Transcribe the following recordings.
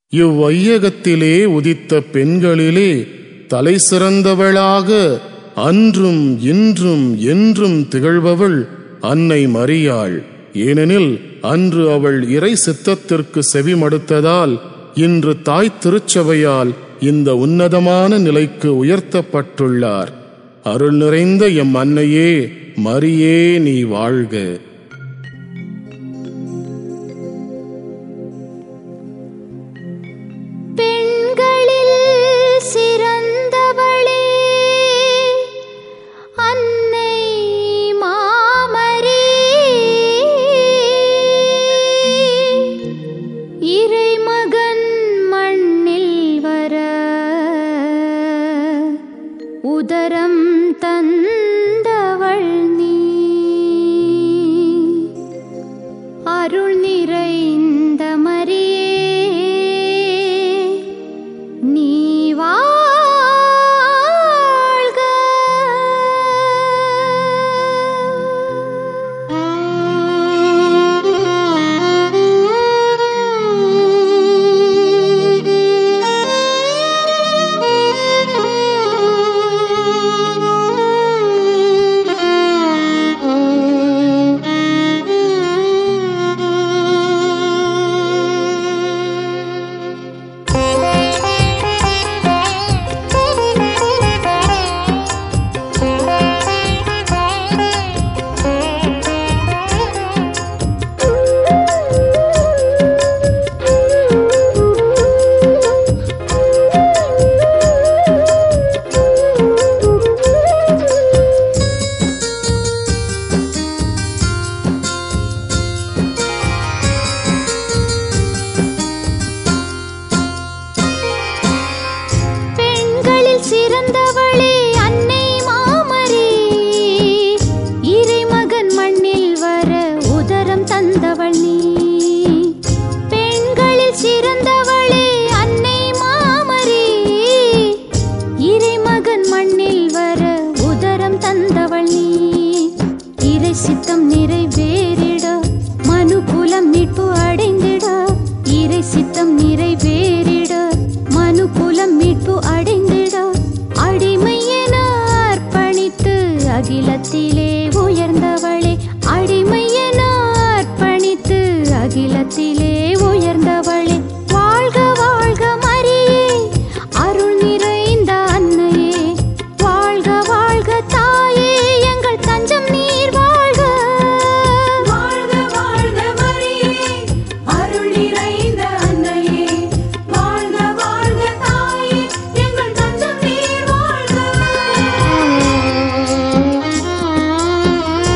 இவ்வையகத்திலே உதித்த பெண்களிலே தலை சிறந்தவளாக அன்றும் இன்றும் என்றும் திகழ்பவள் அன்னை மரியாள் ஏனெனில் அன்று அவள் இறை சித்தத்திற்கு செவிமடுத்ததால் இன்று தாய் திருச்சபையால் இந்த உன்னதமான நிலைக்கு உயர்த்தப்பட்டுள்ளார் அருள் நிறைந்த எம் அன்னையே மரியே நீ வாழ்க பெண்களில் சிறந்தவளே அன்னை மாமரி இறைமகன் மண்ணில் வர உதரம் தந்தவள் நீ அருள் நிறைந்த மரியே நீ வாழ்க பெண்களில் சிறந்தவளே அன்னை மாமரி இறைமகன் மண்ணில் வர உதரம் தந்தவள் நீ பெண்களில் சிறந்தவளே அன்னை மாமரி இறைமகன் மண்ணில் வர உதரம் தந்தவள் நீ இறை சித்தம் நிறைவேறிட மனுகுலம் மீட்பு அடைந்திட இறை சித்தம் நிறைவேறிட மனுகுலம் மீட்பு அடைந்திட அடிமை என அர்ப்பணித்து அகிலத்திலே உயர்ந்தவளே அடிமை என அர்ப்பணித்து அகிலத்திலே உயர்ந்தவளே வாழ்க வாழ்க மரியே அருள் நிறைந்த அன்னையே வாழ்க வாழ்க தாயே எங்கள் தஞ்சம் நீர் வாழ்க வாழ்க வாழ்க மரியே அருள் நிறைந்த அன்னையே வாழ்க வாழ்க தாயே எங்கள் தஞ்சம் நீர் வாழ்க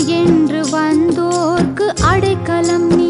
என்று வந்தோர்க்கு அடைக்கலம் நீ